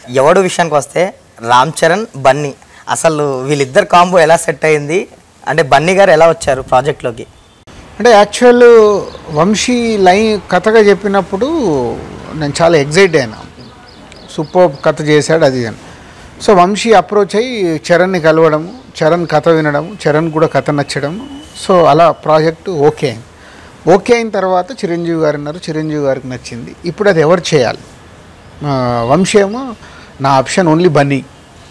ఎవడు విషయానికి వస్తే రామ్ చరణ్ బన్నీ అసలు వీళ్ళిద్దరు కాంబో ఎలా సెట్ అయింది అంటే బన్నీ గారు ఎలా వచ్చారు ప్రాజెక్ట్లోకి అంటే యాక్చువల్ వంశీ లైన్ కథగా చెప్పినప్పుడు నేను చాలా ఎగ్జైట్ అయినా సూపర్ కథ చేశాడు అది అని సో వంశీ అప్రోచ్ అయ్యి చరణ్ని కలవడము చరణ్ కథ వినడం చరణ్ కూడా కథ నచ్చడం సో అలా ప్రాజెక్టు ఓకే అయింది ఓకే అయిన తర్వాత చిరంజీవి గారు ఉన్నారు చిరంజీవి గారికి నచ్చింది ఇప్పుడు అది ఎవరు చేయాలి ఆ, వంశీ ఏమో నా option only Bunny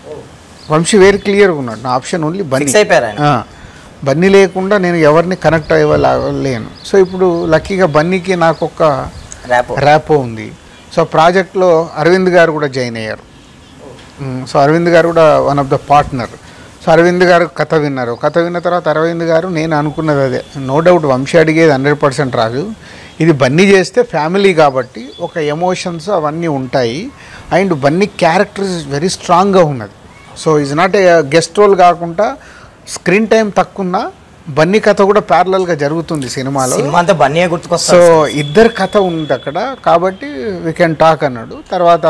Vamsi very క్లియర్గా ఉన్నాడు నా ఆప్షన్ ఓన్లీ బన్నీ ఫిక్స్ అయిపోయారు ఆయన ఆ, బన్నీ లేకుండా నేను ఎవరిని కనెక్ట్ అవ్వలేను సో ఇప్పుడు లక్కీగా బన్నీకి నాకు ఒక ర్యాప్ ర్యాపో ఉంది సో ప్రాజెక్ట్లో అరవింద్ గారు కూడా జాయిన్ అయ్యారు మ్, సో అరవింద్ గారు కూడా one of the partner so Aravind గారు కథ విన్నారు కథ విన్న తర్వాత అరవింద్ గారు నేను అనుకున్నది అదే నో డౌట్ వంశీ అడిగేది హండ్రెడ్ పర్సెంట్ రాదు ఇది బన్నీ చేస్తే ఫ్యామిలీ కాబట్టి ఒక ఎమోషన్స్ అవన్నీ ఉంటాయి and Bunny character is very స్ట్రాంగ్గా ఉన్నది so is not a guest role కాకుండా స్క్రీన్ టైం తక్కువ బన్నీ కథ కూడా ప్యారలల్గా జరుగుతుంది సినిమాలో సినిమా అంతా బన్నీయే సో గుర్తుకొస్తారు ఇద్దరు కథ ఉంది అక్కడ కాబట్టి వీ కెన్ టాక్ అన్నాడు తర్వాత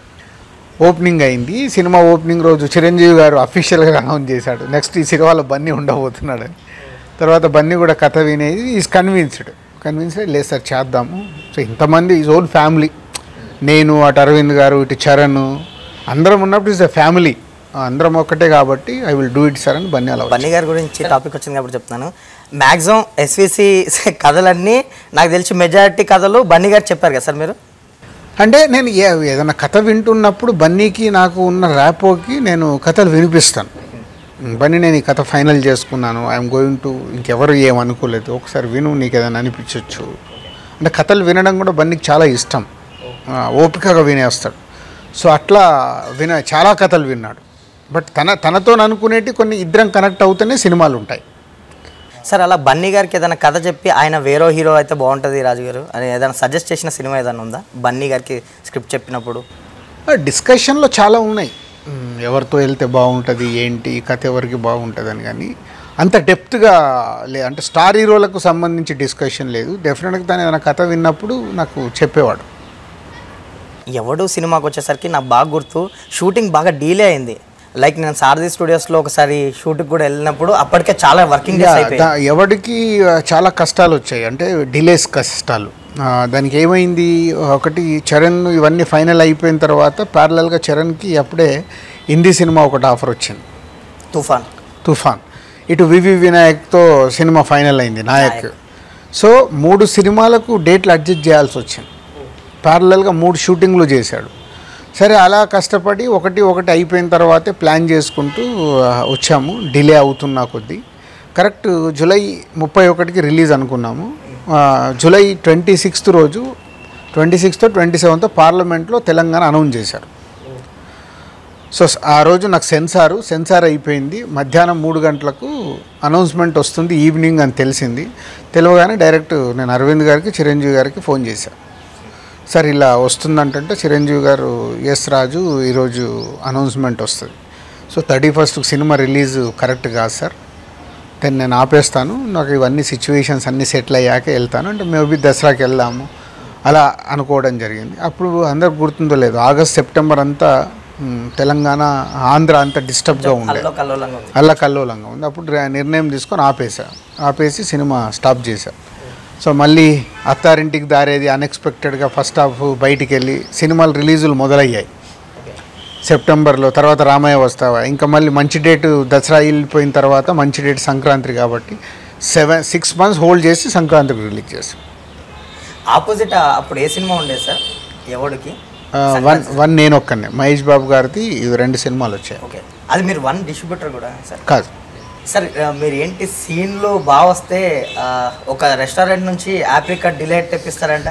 ఓపెనింగ్ అయింది సినిమా ఓపెనింగ్ రోజు చిరంజీవి గారు అఫీషియల్గా అనౌన్స్ చేశాడు నెక్స్ట్ ఈ సినిమాలో బన్నీ ఉండబోతున్నాడు అని. తర్వాత బన్నీ కూడా కథ వినేది ఈజ్ కన్విన్స్డ్ కన్విన్స్డ్ లేదు సార్ చేద్దాము సో ఇంతమంది ఈజ్ ఓన్ ఫ్యామిలీ నేను అటు అరవింద్ గారు ఇటు చరణ్ అందరం ఉన్నప్పుడు ఇస్ ద ఫ్యామిలీ అందరం ఒక్కటే కాబట్టి I will do it sir అని బన్నీ అలా బన్నీ గారి గురించి టాపిక్ వచ్చింది కాబట్టి చెప్తున్నాను మ్యాక్సిమం ఎస్విసి కథలన్నీ నాకు తెలిసి మెజారిటీ కథలు బన్నీ గారు చెప్పారు కదా సార్ మీరు అంటే నేను ఏ- ఏదైనా కథ వింటున్నప్పుడు బన్నీకి నాకు ఉన్న ర్యాపోకి నేను కథలు వినిపిస్తాను బన్నీ నేను ఈ కథ ఫైనల్ చేసుకున్నాను ఐఎమ్ గోయింగ్ టు ఇంకెవరు ఏమనుకోలేదు ఒకసారి విను నీకు ఏదైనా అనిపించవచ్చు అంటే కథలు వినడం కూడా బన్నీకి చాలా ఇష్టం ఆ, ఓపికగా వినేస్తాడు సో అట్లా విన చాలా కథలు విన్నాడు బట్ తన తనతో అనుకునేటి కొన్ని ఇద్దరం కనెక్ట్ అవుతూనే సినిమాలు ఉంటాయి సార్ అలా బన్నీ గారికి ఏదైనా కథ చెప్పి ఆయన వేరో హీరో అయితే బాగుంటుంది రాజు గారు అని ఏదైనా సజెస్ట్ చేసిన సినిమా ఏదైనా ఉందా బన్నీ గారికి స్క్రిప్ట్ చెప్పినప్పుడు డిస్కషన్లో చాలా ఉన్నాయి మ్, ఎవరితో వెళ్తే బాగుంటుంది ఏంటి ఈ కథ ఎవరికి బాగుంటుంది అని కానీ అంత డెప్త్గా లే అంటే స్టార్ హీరోలకు సంబంధించి డిస్కషన్ లేదు డెఫినెట్గా తను ఏదైనా కథ విన్నప్పుడు నాకు చెప్పేవాడు ఎవడు సినిమాకి వచ్చేసరికి నాకు బాగా గుర్తు షూటింగ్ బాగా డీలే అయింది లైక్ నేను సారథి స్టూడియోస్లో ఒకసారి షూట్కి కూడా వెళ్ళినప్పుడు అప్పటికే చాలా వర్కింగ్ డేస్ యా, అయిపోయాయి దా- ఎవడికి ఆ, చాలా కష్టాలు వచ్చాయి అంటే డిలేస్ కష్టాలు ఆ, దానికి ఏమైంది ఒకటి చరణ్ ఇవన్నీ ఫైనల్ అయిపోయిన తర్వాత ప్యారలల్గా చరణ్కి అప్పుడే హిందీ సినిమా ఒకటి ఆఫర్ వచ్చింది తుఫాన్ తుఫాన్ ఇటు వివి వినాయక్తో సినిమా ఫైనల్ అయింది నాయక్ సో మూడు సినిమాలకు డేట్లు అడ్జస్ట్ చేయాల్సి వచ్చింది ప్యారలల్గా మూడు షూటింగ్లు చేశాడు సరే అలా కష్టపడి ఒకటి ఒకటి అయిపోయిన తర్వాతే ప్లాన్ చేసుకుంటూ ఆ, వచ్చాము డిలే అవుతున్నా కొద్దీ కరెక్ట్ జూలై ముప్పై ఒకటికి రిలీజ్ అనుకున్నాము ఆ, జూలై ట్వంటీ సిక్స్త్ రోజు ట్వంటీ సిక్స్త్ ట్వంటీ సెవెంత్ పార్లమెంట్లో తెలంగాణ అనౌన్స్ చేశారు సో స- ఆ రోజు నాకు సెన్సారు సెన్సార్ అయిపోయింది మధ్యాహ్నం మూడు గంటలకు అనౌన్స్మెంట్ వస్తుంది ఈవినింగ్ అని తెలిసింది తెలియగానే డైరెక్ట్ నేను అరవింద్ గారికి చిరంజీవి గారికి ఫోన్ చేశాను సార్ ఇలా వస్తుందంటే చిరంజీవి గారు ఎస్ రాజు ఈరోజు అనౌన్స్మెంట్ వస్తుంది so thirty first cinema release correct కాదు సార్ దెన్ నేను ఆపేస్తాను నాకు ఇవన్నీ సిచ్యువేషన్స్ అన్నీ సెటిల్ అయ్యాక వెళ్తాను అంటే మేబీ దసరాకి వెళ్దాము అలా అనుకోవడం జరిగింది అప్పుడు అందరికి గుర్తుందో లేదు ఆగస్ట్ సెప్టెంబర్ అంతా మ్, తెలంగాణ ఆంధ్ర అంతా డిస్టర్బ్గా ఉండే అల్లో కల్లోలంగా ఉంది అల్లకల్లోలంగా ఉంది అప్పుడు ర- నిర్ణయం తీసుకొని ఆపేసా ఆపేసి సినిమా స్టాప్ చేశా సో మళ్ళీ అత్తారింటికి దారేది అన్ఎక్స్పెక్టెడ్గా ఫస్ట్ హాఫ్ బయటికి వెళ్ళి సినిమాలు రిలీజులు మొదలయ్యాయి సెప్టెంబర్లో తర్వాత రామయ్య వస్తావా ఇంకా మళ్ళీ మంచి డేట్ దసరా వెళ్ళిపోయిన తర్వాత మంచి డేట్ సంక్రాంతి కాబట్టి సెవెన్ సిక్స్ మంత్స్ హోల్డ్ చేసి సంక్రాంతికి రిలీజ్ చేసాం ఆపోజిట్ అప్పుడు ఏ సినిమా ఉండేది సార్ ఎవడికి వన్ వన్ నేను ఒక్కనే మహేష్ బాబు గారిది ఇవి రెండు సినిమాలు వచ్చాయి ఓకే అది మీరు వన్ డిస్ట్రిబ్యూటర్ కూడా సార్ కాదు సార్ ఆ, మీరు ఏంటి సీన్లు బాగా వస్తే ఆ, ఒక రెస్టారెంట్ నుంచి ఆప్రికా డిలైట్ తెప్పిస్తారంట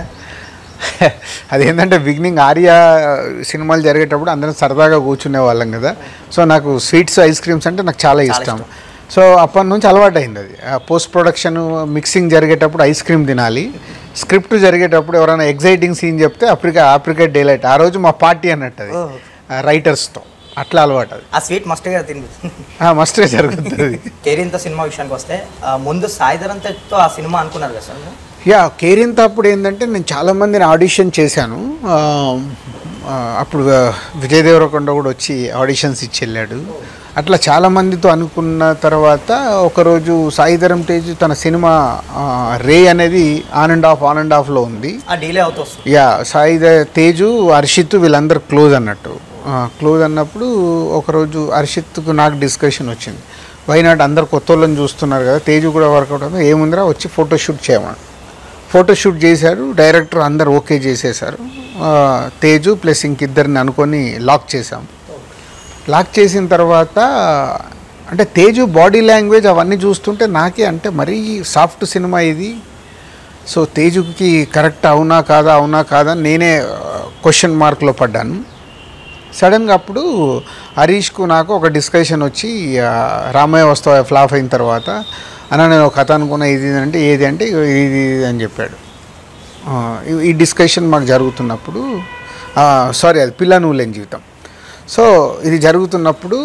అదేంటంటే బిగినింగ్ ఆర్య సినిమాలు జరిగేటప్పుడు అందరం సరదాగా కూర్చునే వాళ్ళం కదా సో నాకు స్వీట్స్ ఐస్ క్రీమ్స్ అంటే నాకు చాలా ఇష్టం సో అప్పటి నుంచి అలవాటు అయింది అది పోస్ట్ ప్రొడక్షన్ మిక్సింగ్ జరిగేటప్పుడు ఐస్ క్రీమ్ తినాలి స్క్రిప్ట్ జరిగేటప్పుడు ఎవరైనా ఎగ్జైటింగ్ సీన్ చెప్తే అప్రికా ఆప్రికా డేలైట్ ఆ రోజు మా పార్టీ అన్నట్టు అది ఓ. రైటర్స్తో అట్లా అలవాటు అది ఆ స్వీట్ మస్ట్గా తిని ఆ, మస్తుగా జరుగుతుంది కేరింత సినిమా విషయానికి వస్తే ఆ, ముందు సాయిధరంతో ఆ సినిమా అనుకున్నారు కదా సార్ మీరు? యా కేరింత అప్పుడు ఏంటంటే నేను చాలా మందిని ఆడిషన్ చేశాను ఆ, ఆ, అప్పుడు ఆ, విజయ్ దేవరకొండ కూడా వచ్చి ఆడిషన్స్ ఇచ్చి వెళ్ళాడు అట్లా చాలా మందితో అనుకున్న తర్వాత ఒకరోజు సాయిధరం తేజ్ తన సినిమా ఆ, రే అనేది on and off on and ఆఫ్లో ఉంది ఆ డీలే అవుతూ వస్తుంది యా సాయి ద- తేజు హర్షిత్ వీళ్ళందరూ క్లోజ్ అన్నట్టు క్లోజ్ అన్నప్పుడు ఒకరోజు హర్షిత్కు నాకు డిస్కషన్ వచ్చింది వైనాట్ అందరు కొత్త వాళ్ళని చూస్తున్నారు కదా తేజు కూడా వర్కౌట్ అవుతుంది ఏముందిరా వచ్చి ఫోటోషూట్ చేయమని ఫోటోషూట్ చేశారు డైరెక్టర్ అందరు ఓకే చేసేశారు ఆ, తేజు ప్లస్ ఇంకిద్దరిని అనుకొని లాక్ చేశాం లాక్ చేసిన తర్వాత అంటే తేజు బాడీ లాంగ్వేజ్ అవన్నీ చూస్తుంటే నాకే అంటే మరీ సాఫ్ట్ సినిమా ఇది సో తేజుకి కరెక్ట్ అవునా కాదా అవునా కాదా అని నేనే క్వశ్చన్ మార్క్లో పడ్డాను సడన్గా అప్పుడు హరీష్కు నాకు ఒక డిస్కషన్ వచ్చి ఆ, రామయ్య వస్తావా ఫ్లాప్ అయిన తర్వాత అన్న నేను ఒక కథ అనుకున్నా ఇది ఇది అంటే ఏది అంటే ఇగో ఇది ఇది అని చెప్పాడు ఆ, ఈ- ఈ డిస్కషన్ మాకు జరుగుతున్నప్పుడు సారీ అది పిల్ల నువ్వు లేని జీవితం సో ఇది జరుగుతున్నప్పుడు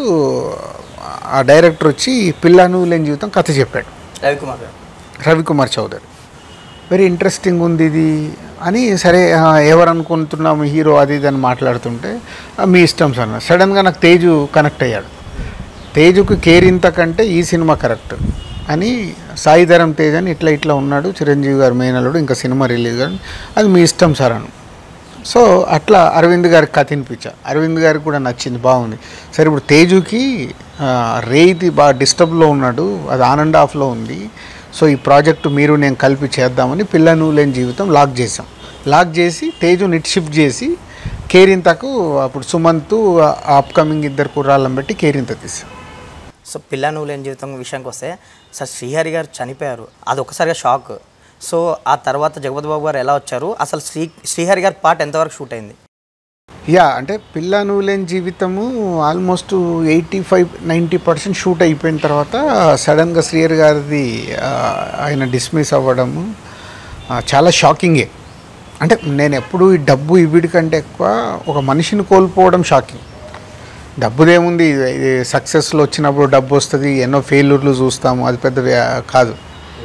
ఆ డైరెక్టర్ వచ్చి పిల్ల నువ్వు లేని జీవితం కథ చెప్పాడు రవికుమార్ గారు రవికుమార్ చౌదరి వెరీ ఇంట్రెస్టింగ్ ఉంది ఇది అని సరే ఆ, ఎవరు అనుకుంటున్నాము హీరో అది ఇది అని మాట్లాడుతుంటే "ఆ, మీ ఇష్టం సార్ సడన్గా నాకు తేజు కనెక్ట్ అయ్యాడు తేజుకు కేరింత కంటే ఈ సినిమా కరెక్ట్ అని సాయిధరం తేజ్ అని ఇట్లా ఇట్లా ఉన్నాడు చిరంజీవి గారు మేనలుడు ఇంకా సినిమా రిలీజ్ కానీ అది మీ ఇష్టం సార్ అను సో అట్లా అరవింద్ గారికి కథ వినిపించా అరవింద్ గారికి కూడా నచ్చింది బాగుంది సరే ఇప్పుడు తేజుకి ఆ, రేయిది బాగా డిస్టర్బ్లో ఉన్నాడు అది ఆన్ అండ్ ఆఫ్లో ఉంది సో ఈ ప్రాజెక్టు మీరు నేను కలిపి చేద్దామని పిల్ల నువ్వు లేని జీవితం లాక్ చేసాం లాక్ చేసి తేజు నిట్ షిఫ్ట్ చేసి కేరింతకు అప్పుడు సుమంత్ అప్కమింగ్ ఇద్దరు కుర్రాళ్ళని బట్టి కేరింత తీసాం సో పిల్ల నువ్వు లేని జీవితం విషయానికి వస్తే సార్ శ్రీహరి గారు చనిపోయారు అది ఒకసారిగా షాక్ సో ఆ తర్వాత జగపతి బాబు గారు ఎలా వచ్చారు అసలు శ్రీ శ్రీహరి గారి పాట ఎంతవరకు షూట్ అయింది యా అంటే పిల్ల నువ్వు లేని జీవితము almost eighty five ninety percent shoot అయిపోయిన తర్వాత సడన్గా శ్రీయర్ గారిది ఆ, ఆయన డిస్మిస్ అవ్వడము ఆ, చాలా షాకింగే అంటే నేను ఎప్పుడు ఈ డబ్బు ఇవిడి కంటే ఎక్కువ ఒక మనిషిని కోల్పోవడం షాకింగ్ డబ్బుదేముంది ఇది సక్సెస్లో వచ్చినప్పుడు డబ్బు వస్తుంది ఎన్నో ఫెయిల్యూర్లు చూస్తాము అది పెద్ద వ్యా- కాదు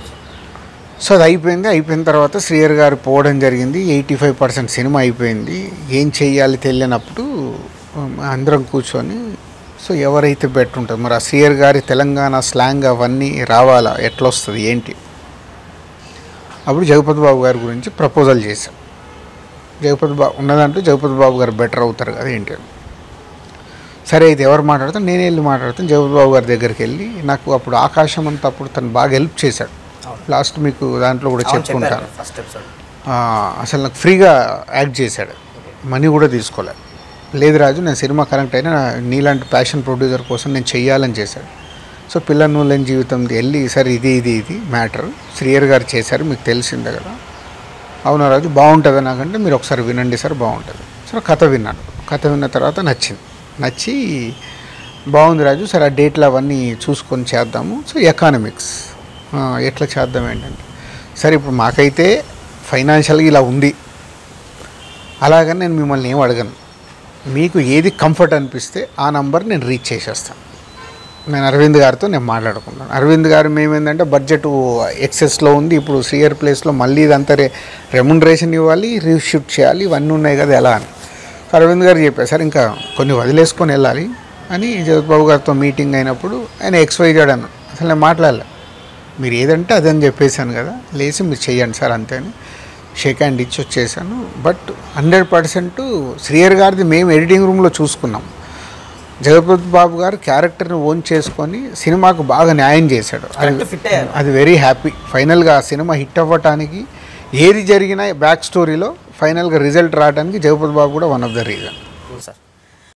సో అది అయిపోయింది అయిపోయిన తర్వాత శ్రీయర్ గారు పోవడం జరిగింది ఎయిటీ ఫైవ్ పర్సెంట్ సినిమా అయిపోయింది ఏం చెయ్యాలి తెలియనప్పుడు ఉమ్, అందరం కూర్చొని సో ఎవరైతే బెటర్ ఉంటుంది మరి ఆ శ్రీయర్ గారి తెలంగాణ స్లాంగ్ అవన్నీ రావాలా ఎట్లా వస్తుంది ఏంటి అప్పుడు జగపతి బాబు గారి గురించి ప్రపోజల్ చేశాం జగపతి బాబు ఉన్నదంటూ జగపతి బాబు గారు బెటర్ అవుతారు కదా ఏంటి అని సరే ఇది ఎవరు మాట్లాడతాను నేనే వెళ్ళి మాట్లాడతాను జగపతి బాబు గారి దగ్గరికి వెళ్ళి నాకు అప్పుడు ఆకాశం అంతా అప్పుడు తను బాగా హెల్ప్ చేశాడు లాస్ట్ మీకు దాంట్లో కూడా చెప్పుకుంటాను ఫస్ట్ ఎపిసోడ్ ఆ, అసలు నాకు ఫ్రీగా యాక్ట్ చేశాడు మనీ కూడా తీసుకోలే లేదు రాజు నేను సినిమా కనెక్ట్ అయినా నీలాంటి ప్యాషన్ ప్రొడ్యూసర్ కోసం నేను చెయ్యాలని చేశాడు సో పిల్ల నువ్వు లేని జీవితం వెళ్ళి సరే ఇది ఇది ఇది మ్యాటర్ శ్రీయర్ గారు చేశారు మీకు తెలిసిందే కదా అవునా రాజు బాగుంటుంది నాకంటే మీరు ఒకసారి వినండి సార్ బాగుంటుంది సరే కథ విన్నాను కథ విన్న తర్వాత నచ్చింది నచ్చి బాగుంది రాజు సరే ఆ డేట్లు అవన్నీ చూసుకొని చేద్దాము సో ఎకానమిక్స్ ఆ, ఎట్లా చేద్దాం ఏంటంటే సరే ఇప్పుడు మాకైతే ఫైనాన్షియల్గా ఇలా ఉంది అలాగని నేను మిమ్మల్ని ఏం అడగను మీకు ఏది కంఫర్ట్ అనిపిస్తే ఆ నంబర్ నేను రీచ్ చేసేస్తాను నేను అరవింద్ గారితో నేను మాట్లాడుకున్నాను అరవింద్ గారు మేమేందంటే బడ్జెట్ ఎక్సెస్లో ఉంది ఇప్పుడు శ్రీయర్ ప్లేస్లో మళ్ళీ ఇదంతా రే రెమ్యునరేషన్ ఇవ్వాలి రీషూట్ చేయాలి ఇవన్నీ ఉన్నాయి కదా ఎలా అని సో అరవింద్ గారు చెప్పారు సార్ ఇంకా కొన్ని వదిలేసుకొని వెళ్ళాలి అని జగత్బాబు గారితో మీటింగ్ అయినప్పుడు ఆయన ఎక్స్వైజెడ్ అన్న అసలు నేను మాట్లాడలే మీరు ఏదంటే అదని చెప్పేశాను కదా లేచి మీరు చెయ్యండి సార్ అంతే అని షేక్ హ్యాండ్ ఇచ్చి వచ్చేసాను బట్ హండ్రెడ్ పర్సెంట్ శ్రీయర్ గారిది మేము ఎడిటింగ్ రూమ్లో చూసుకున్నాం జగపతి బాబు గారు క్యారెక్టర్ని ఓన్ చేసుకొని సినిమాకు బాగా న్యాయం చేశాడు Correct fit అయ్యారు. అది వెరీ హ్యాపీ ఫైనల్గా ఆ సినిమా హిట్ అవ్వటానికి ఏది జరిగినా బ్యాక్ స్టోరీలో ఫైనల్గా రిజల్ట్ రావడానికి జగపతి బాబు కూడా వన్ ఆఫ్ ద రీజన్